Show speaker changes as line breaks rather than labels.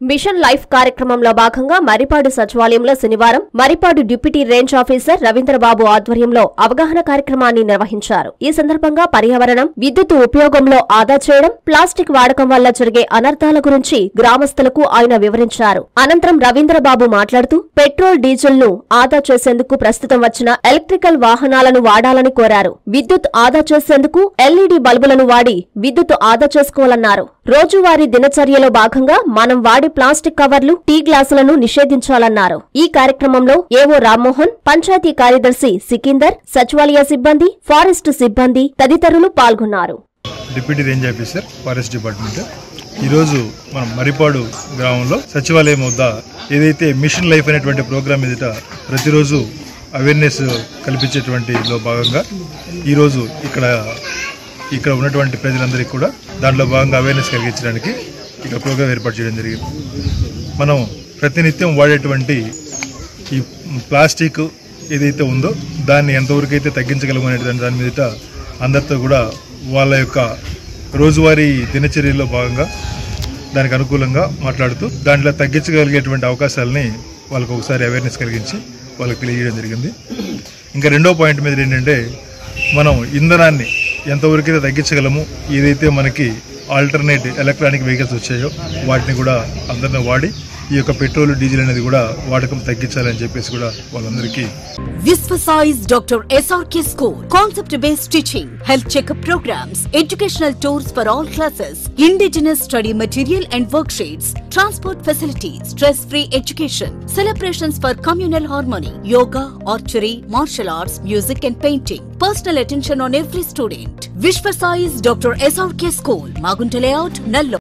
Mission life కార్యక్రమంలో భాగంగా మరిపాడు సచివాలయంలో శనివారం Maripadu deputy range officer Ravindra Babu ఆధ్వర్యంలో అవగాహన కార్యక్రమాన్ని నిర్వహించారు ఈ సందర్భంగా పర్యావరణం విద్యుత్ ఉపయోగంలో ఆదా చేయడం ప్లాస్టిక్ వాడకం వల్ల జరిగే అనర్థాల గురించి గ్రామస్తులకు ఆయన వివరించారు అనంతరం రవీంద్రబాబు మాట్లాడుతూ పెట్రోల్ డీజిల్ ను ఆదా చేసేందుకు ప్రస్తుతం వచ్చిన ఎలక్ట్రికల్ వాహనాలను వాడాలని కోరారు విద్యుత్ ఆదా చేసేందుకు ఎల్ఈడీ బల్బులను వాడి విద్యుత్ ఆదా చేసుకోవాలన్నారు రోజువారీ దినచర్యలో భాగంగా మనం వాడే ప్లాస్టిక్ కవర్లు టీ గ్లాసులను నిషేధించాలన్నారు ఈ కార్యక్రమంలో ఏవో రామ్మోహన్ పంచాయతీ కార్యదర్శి సికిందర్ సచివాలయ సిబ్బంది ఫారెస్ట్ సిబ్బంది తదితరులు పాల్గొన్నారు
deputy range officer forest department ఈరోజు మనం మరిపాడు గ్రామంలో సచివాలయం వద్ద ఏదైతే మిషన్ లైఫ్ అనేటువంటి ప్రోగ్రామ్ ఎదుట ప్రతిరోజు అవేర్నెస్ కల్పించేటువంటిలో భాగంగా ఈరోజు ఇక్కడ ఇక్కడ ఉన్నటువంటి ప్రజలందరికీ కూడా దాంట్లో భాగంగా అవేర్నెస్ కలిగించడానికి ఇక్కడ ప్రోగ్రామ్ ఏర్పాటు చేయడం జరిగింది మనం ప్రతినిత్యం వాడేటువంటి ఈ ప్లాస్టిక్ ఏదైతే ఉందో దాన్ని ఎంతవరకు అయితే తగ్గించగలము అనే దాని దాని మీదట అందరితో కూడా వాళ్ళ యొక్క రోజువారీ దినచర్యలో భాగంగా దానికి అనుకూలంగా మాట్లాడుతూ దాంట్లో తగ్గించగలిగేటువంటి అవకాశాలని వాళ్ళకు ఒకసారి అవేర్నెస్ కలిగించి వాళ్ళకి తెలియజేయడం జరిగింది ఇంకా రెండో పాయింట్ మీద ఏంటంటే మనం ఇంధనాన్ని ఎంతవరకు అయితే తగ్గించగలము ఏదైతే మనకి ఆల్టర్నేట్ ఎలక్ట్రానిక్ వెహికల్స్ వచ్చాయో వాటిని కూడా అందరిని వాడి ఈ యొక్క పెట్రోల్ డీజిల్ అనేది కూడా వాడకం తగ్గించాలని చెప్పేసి కూడా వాళ్ళందరికీ
Visvasize Dr. SRK School. Concept based teaching, health checkup programs, educational tours for all classes, indigenous study material and worksheets, transport facilities, stress free education, celebrations for communal harmony, yoga, archery, martial arts, music and painting. Personal attention on every student. Vishvasize Dr. SRK School, Magunta Layout, Nallo.